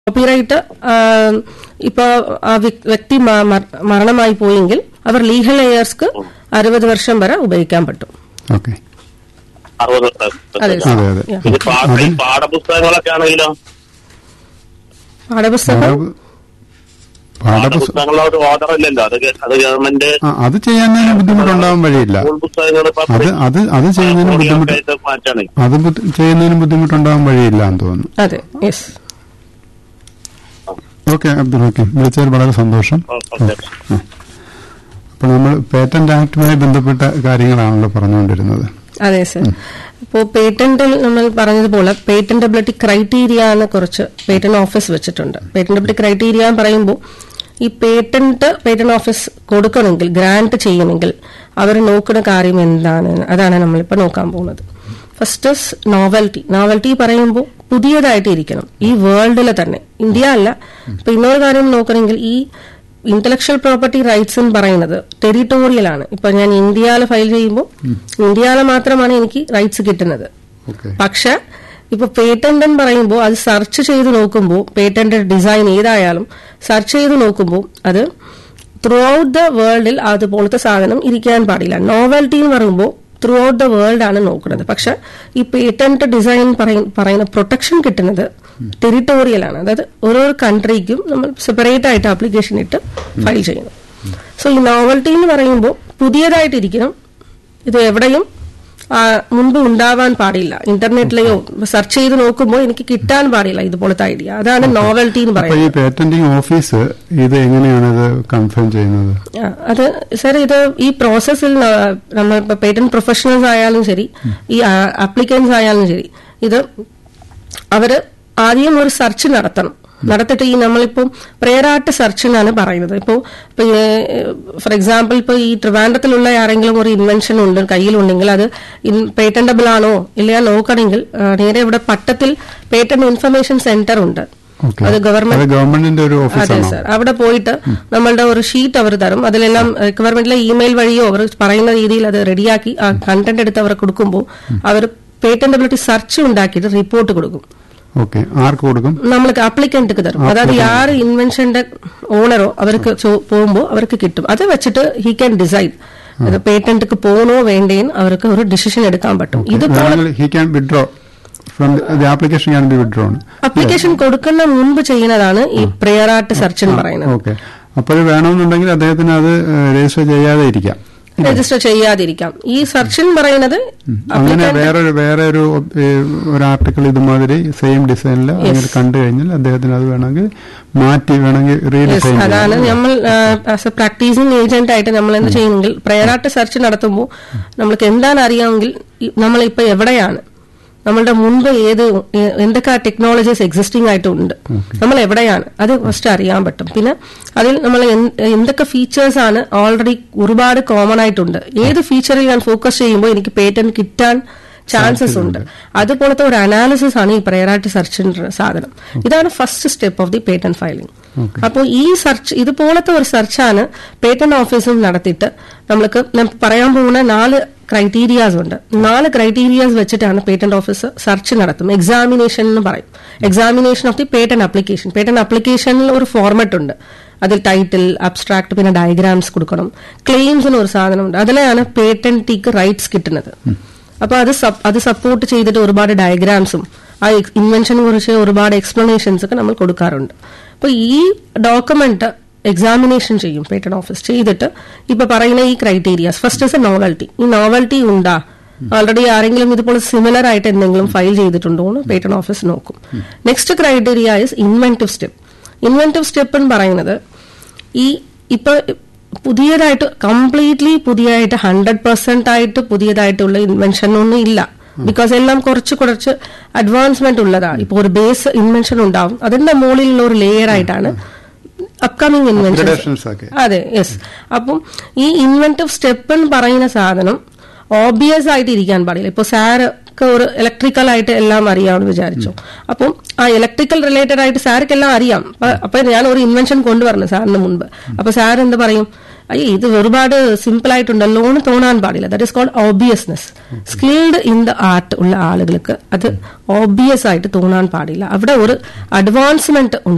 Copyright ഇപ്പൊ ആ വ്യ- വ്യക്തി മ- മ- മരണമായി പോയെങ്കിൽ അവർ ലീഗൽ എയേഴ്സ്ക്ക് അറുപത് വർഷം വരെ ഉപയോഗിക്കാൻ പറ്റും ഓക്കെ അറുപത് അതെ വർഷം. അതെ അതെ Yeah. ഇത് പാഠ ഈ പാഠപുസ്തകങ്ങളൊക്കെ ആണെങ്കിലോ പാഠപുസ്തകം പാഠ- പാഠപുസ്തകം പാഠപുസ്തകങ്ങളോട് ഓർഡർ ഇല്ലല്ലോ അത് ഗ- അത് ഗവൺമെന്റ് ആ, അത് ചെയ്യാൻ ബുദ്ധിമുട്ടുണ്ടാവാൻ വഴിയില്ല സ്കൂൾ പുസ്തകങ്ങൾ അത് അത് അത് ചെയ്യുന്നതിന് ബുദ്ധിമുട്ട് മാറ്റാണ് അത് ബുദ്ധി- ചെയ്യുന്നതിന് ബുദ്ധിമുട്ടുണ്ടാവാൻ വഴിയില്ല എന്ന് തോന്നുന്നു അതെ യെസ് ഓക്കെ അബ്ദുൽ ഹക്കീം വിളിച്ചതിൽ വളരെ സന്തോഷം ഓക്കെ. അപ്പോൾ നമ്മൾ പേറ്റന്റ് ആക്ടുമായി ബന്ധപ്പെട്ട കാര്യങ്ങളാണല്ലോ പറഞ്ഞുകൊണ്ടിരുന്നത് അതെ സർ ഇപ്പോൾ പേറ്റന്റിൽ നമ്മൾ പറഞ്ഞതുപോലെ പേറ്റന്റബിലിറ്റി ക്രൈറ്റീരിയ എന്ന് കുറച്ച് പേറ്റന്റ് ഓഫീസ് വെച്ചിട്ടുണ്ട് പേറ്റന്റബിലിറ്റി ക്രൈറ്റീരിയ എന്ന് പറയുമ്പോൾ ഈ പേറ്റന്റ് പേറ്റന്റ് ഓഫീസ് കൊടുക്കണമെങ്കിൽ ഗ്രാന്റ് ചെയ്യണമെങ്കിൽ അവർ നോക്കുന്ന കാര്യം എന്താണ് അതാണ് നമ്മളിപ്പോൾ നോക്കാൻ പോകുന്നത് ഫസ്റ്റ് നോവൽറ്റി നോവൽറ്റി പറയുമ്പോൾ പുതിയതായിട്ട് ഇരിക്കണം ഈ വേൾഡിൽ തന്നെ ഇന്ത്യ അല്ല ഇപ്പൊ ഇന്നൊരു കാര്യം നോക്കണമെങ്കിൽ ഈ ഇന്റലക്ച്വൽ പ്രോപ്പർട്ടി റൈറ്റ്സ് എന്ന് പറയുന്നത് ടെറിട്ടോറിയൽ ആണ് ഇപ്പൊ ഞാൻ ഇന്ത്യയിൽ ഫയൽ ചെയ്യുമ്പോൾ ഇന്ത്യയിൽ മാത്രമാണ് എനിക്ക് റൈറ്റ്സ് കിട്ടുന്നത് ഓക്കെ പക്ഷെ ഇപ്പൊ പേറ്റന്റ് എന്ന് പറയുമ്പോൾ അത് സെർച്ച് ചെയ്ത് നോക്കുമ്പോൾ പേറ്റന്റ് ഡിസൈൻ ഏതായാലും സെർച്ച് ചെയ്ത് നോക്കുമ്പോൾ അത് ത്രൂ ഔട്ട് ദ വേൾഡിൽ അതുപോലത്തെ സാധനം ഇരിക്കാൻ പാടില്ല നോവൽറ്റി എന്ന് പറയുമ്പോൾ ത്രൂ ഔട്ട് ദ വേൾഡ് ആണ് നോക്കുന്നത് പക്ഷെ ഈ പേറ്റന്റ് ഡിസൈൻ പറയുന്ന പ്രൊട്ടക്ഷൻ കിട്ടുന്നത് ടെറിട്ടോറിയൽ ആണ് അതായത് ഓരോ കൺട്രിക്കും നമ്മൾ സെപ്പറേറ്റ് ആയിട്ട് ആപ്ലിക്കേഷൻ ഇട്ട് ഫയൽ ചെയ്യണം സോ ഈ നോവൽറ്റി എന്ന് പറയുമ്പോൾ പുതിയതായിട്ടിരിക്കണം ഇത് എവിടെയും ആ, മുൻപ് ഉണ്ടാവാൻ പാടില്ല ഇന്റർനെറ്റിലെയോ സെർച്ച് ചെയ്ത് നോക്കുമ്പോൾ എനിക്ക് കിട്ടാൻ പാടില്ല ഇതുപോലത്തെ ഐഡിയ അതാണ് നോവൽറ്റി എന്ന് അപ്പൊ പറയുന്നത് ഈ പേറ്റന്റിംഗ് ഓഫീസ് ഇത് എങ്ങനെയാണ് ഇത് കൺഫേം ചെയ്യുന്നത് ആ, അത് സർ ഇത് ഈ പ്രോസസ്സിൽ നമ്മൾ ഇപ്പൊ പേറ്റന്റ് പ്രൊഫഷണൽസ് ആയാലും ശരി ഈ ആപ്ലിക്കൻസ് ആയാലും ശരി ഇത് അവര് ആദ്യം ഒരു സെർച്ച് നടത്തണം നടത്തിയിട്ട് ഈ നമ്മളിപ്പോൾ പ്രേരാട്ട് സെർച്ച് എന്നാണ് പറയുന്നത് ഇപ്പോൾ ഫോർ എക്സാമ്പിൾ ഇപ്പോൾ ഈ ട്രിവാൻഡത്തിലുള്ള ആരെങ്കിലും ഒരു ഇൻവെൻഷൻ ഉണ്ട് കയ്യിലുണ്ടെങ്കിൽ അത് പേറ്റന്റബിൾ ആണോ ഇല്ലയോ നോക്കണമെങ്കിൽ ആ, നേരെ ഇവിടെ പട്ടത്തിൽ പേറ്റന്റ് ഇൻഫർമേഷൻ സെന്റർ ഉണ്ട് ഓക്കെ അത് അത് ഗവൺമെന്റ് ഗവൺമെന്റിന്റെ ഒരു അതെ ഓഫീസാണോ സർ അവിടെ പോയിട്ട് നമ്മളുടെ ഒരു ഷീറ്റ് അവർ തരും അതിലെല്ലാം റിക്വയർമെന്റിലെ ഇമെയിൽ വഴിയോ അവർ പറയുന്ന രീതിയിൽ അത് റെഡിയാക്കി ആ കണ്ടന്റ് എടുത്ത് അവർ കൊടുക്കുമ്പോൾ അവർ പേറ്റന്റബിലിറ്റി സെർച്ച് ഉണ്ടാക്കിയിട്ട് റിപ്പോർട്ട് കൊടുക്കും ഓക്കെ ആർക്ക് കൊടുക്കും നമ്മൾക്ക് അപ്ലിക്കന്റിക്ക് തരും അതായത് ആര് ഇൻവെൻഷന്റെ ഓണറോ അവർക്ക് പോകുമ്പോൾ അവർക്ക് കിട്ടും അത് വെച്ചിട്ട് ഹി ക്യാൻ ഡിസൈഡ് അത് പേറ്റന്റിക്ക് പോകണോ വേണ്ടേന്ന് അവർക്ക് ഒരു ഡിസിഷൻ എടുക്കാൻ പറ്റും ഇത് he can withdraw from the application can be withdrawn application കൊടുക്കുന്ന മുൻപ് ചെയ്യുന്നതാണ് ഈ പ്രേയറാട്ട് സെർച്ച് എന്ന് പറയുന്നത് ഓക്കെ അപ്പോൾ വേണമെന്നുണ്ടെങ്കിൽ അദ്ദേഹത്തിന് അത് രജിസ്റ്റർ ചെയ്യാതെ ഇരിക്കാം രജിസ്റ്റർ ചെയ്യാതിരിക്കാം ഈ സെർച്ച് എന്ന് പറയുന്നത് അങ്ങനെ വേറൊരു വേറെ ഒരു ഏ, ഒരു ആർട്ടിക്കിൾ ഇതുമാതിരി സെയിം ഡിസൈനിൽ അങ്ങനെ കണ്ടു കഴിഞ്ഞാൽ അദ്ദേഹത്തിന് അത് വേണമെങ്കിൽ മാറ്റി വേണമെങ്കിൽ റീഡിസൈൻ അതാണ് നമ്മൾ ആസ് എ പ്രാക്ടീസിംഗ് ഏജന്റ് ആയിട്ട് നമ്മൾ എന്ത് ചെയ്യുമെങ്കിൽ പ്രയറാട്ട് സെർച്ച് നടത്തുമ്പോൾ നമ്മൾക്ക് എന്താണ് അറിയാമെങ്കിൽ ഈ- നമ്മളിപ്പോ എവിടെയാണ് നമ്മളുടെ മുൻപ് ഏത് ഏ- എന്തൊക്കെ ടെക്നോളജീസ് എക്സിസ്റ്റിംഗ് ആയിട്ടുണ്ട് നമ്മൾ എവിടെയാണ് അത് ഫസ്റ്റ് അറിയാൻ പറ്റും പിന്നെ അതിൽ നമ്മൾ എന്ത്- എന്തൊക്കെ ഫീച്ചേഴ്സ് ആണ് ഓൾറെഡി ഒരുപാട് കോമൺ ആയിട്ടുണ്ട് ഏത് ഫീച്ചറിൽ ഞാൻ ഫോക്കസ് ചെയ്യുമ്പോൾ എനിക്ക് പേറ്റന്റ് കിട്ടാൻ ചാൻസസ് ഉണ്ട് അതുപോലത്തെ ഒരു അനാലിസിസ് ആണ് ഈ പ്രയറായിട്ട് സെർച്ചിന്റെ സാധനം ഇതാണ് first step of the patent filing അപ്പോൾ ഈ സെർച്ച് ഇതുപോലത്തെ ഒരു സെർച്ചാണ് പേറ്റന്റ് ഓഫീസിൽ നടത്തിയിട്ട് നമ്മൾക്ക് ഞാൻ പറയാൻ പോകുന്ന നാല് ക്രൈറ്റീരിയാസ് ഉണ്ട് നാല് ക്രൈറ്റീരിയാസ് വെച്ചിട്ടാണ് പേറ്റന്റ് ഓഫീസ് സെർച്ച് നടത്തും എക്സാമിനേഷൻ എന്ന് പറയും examination of the patent application patent ആപ്ലിക്കേഷനിൽ ഒരു ഫോർമാറ്റ് ഉണ്ട് അതിൽ ടൈറ്റിൽ അബ്സ്ട്രാക്ട് പിന്നെ ഡയഗ്രാംസ് കൊടുക്കണം ക്ലെയിംസിന് ഒരു സാധനമുണ്ട് അതിലാണ് പേറ്റന്റിക്ക് റൈറ്റ്സ് കിട്ടുന്നത് അപ്പൊ അത് സപ്- അത് സപ്പോർട്ട് ചെയ്തിട്ട് ഒരുപാട് ഡയഗ്രാംസും ആ ഇൻവെൻഷനെ കുറിച്ച് ഒരുപാട് എക്സ്പ്ലനേഷൻസ് ഒക്കെ നമ്മൾ കൊടുക്കാറുണ്ട് അപ്പൊ ഈ ഡോക്യുമെന്റ് എക്സാമിനേഷൻ ചെയ്യും പേറ്റന്റ് ഓഫീസ് ചെയ്തിട്ട് ഇപ്പൊ പറയുന്ന ഈ criterias first is a novelty ഈ നോവൽറ്റി ഉണ്ടാ ഓൾറെഡി ആരെങ്കിലും ഇതുപോലെ സിമിലർ ആയിട്ട് എന്തെങ്കിലും ഫയൽ ചെയ്തിട്ടുണ്ടോ എന്ന് പേറ്റന്റ് ഓഫീസ് നോക്കും next criteria is inventive step inventive step എന്ന് പറയുന്നത് ഈ ഇപ്പൊ പുതിയതായിട്ട് കംപ്ലീറ്റ്ലി പുതിയതായിട്ട് ഹൺഡ്രഡ് പെർസെന്റ് ആയിട്ട് പുതിയതായിട്ടുള്ള ഇൻവെൻഷൻ ഒന്നും ഇല്ല ബിക്കോസ് എല്ലാം കുറച്ച് കുറച്ച് അഡ്വാൻസ്മെന്റ് ഉള്ളതാണ് ഇപ്പൊ ഒരു ബേസ് ഇൻവെൻഷൻ ഉണ്ടാവും അതിന്റെ മുകളിലുള്ള ഒരു ലെയർ ആയിട്ടാണ് അപ്കമിങ് ഇൻവെൻഷൻ Gradations ഒക്കെ. അതെ യെസ് അപ്പം ഈ ഇൻവെന്റീവ് സ്റ്റെപ്പ് എന്ന് പറയുന്ന സാധനം ഓബിയസ് ആയിട്ട് ഇരിക്കാൻ പാടില്ല ഇപ്പൊ സാർക്ക് ഒരു ഇലക്ട്രിക്കൽ ആയിട്ട് എല്ലാം അറിയാമെന്ന് വിചാരിച്ചു അപ്പം ആ ഇലക്ട്രിക്കൽ റിലേറ്റഡ് ആയിട്ട് സാർക്ക് എല്ലാം അറിയാം അപ്പൊ- അപ്പൊ ഞാൻ ഒരു ഇൻവെൻഷൻ കൊണ്ടുവരണം സാറിന് മുൻപ് അപ്പൊ സാർ എന്ത് പറയും അയ്യ ഇത് ഒരുപാട് സിമ്പിൾ ആയിട്ടുണ്ടല്ലോ എന്ന് തോന്നാൻ പാടില്ല that is called obviousness skilled in the art ഉള്ള ആളുകൾക്ക് അത് ഓബിയസ് ആയിട്ട് തോന്നാൻ പാടില്ല അവിടെ ഒരു അഡ്വാൻസ്മെന്റ് ഉണ്ട്